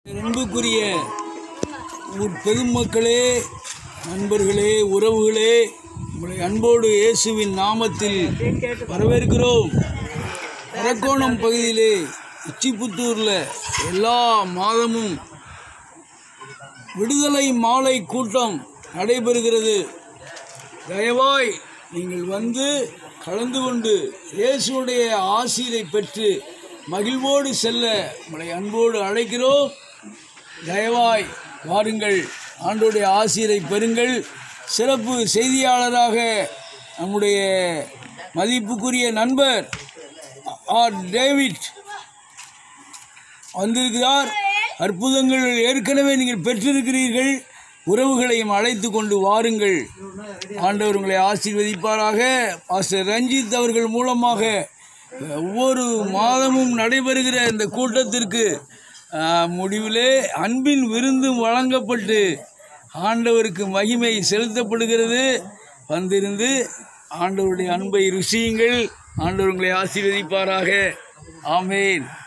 அன்புக்குரிய ஊர் பெருமக்களே நண்பர்களே உறவுகளே உங்களை அன்போடு இயேசுவின் நாமத்தில் வரவேற்கிறோம் அரக்கோணம் பகுதியிலே உச்சிப்புத்தூரில் எல்லா மாதமும் விடுதலை மாலை கூட்டம் நடைபெறுகிறது தயவாய் நீங்கள் வந்து கலந்து கொண்டு இயேசுடைய ஆசீரை பெற்று மகிழ்வோடு செல்ல உங்களை அன்போடு அழைக்கிறோம் தயவாய் வாருங்கள் ஆண்டோடைய ஆசீரை பெறுங்கள் சிறப்பு செய்தியாளராக நம்முடைய மதிப்புக்குரிய நண்பர் ஆர் டேவிட் வந்திருக்கிறார் அற்புதங்கள் ஏற்கனவே நீங்கள் பெற்றிருக்கிறீர்கள் உறவுகளையும் அழைத்து கொண்டு வாருங்கள் ஆண்டவர் உங்களை ஆசீர்வதிப்பாராக பாஸ்டர் ரஞ்சித் அவர்கள் மூலமாக ஒவ்வொரு மாதமும் நடைபெறுகிற இந்த கூட்டத்திற்கு ஆஹ், முடிவிலே அன்பின் விருந்து வழங்கப்பட்டு ஆண்டவருக்கு மகிமை செலுத்தப்படுகிறது வந்திருந்து ஆண்டவருடைய அன்பை ருசியுங்கள் ஆண்டவர் உங்களை ஆசீர்வதிப்பாராக ஆமேன்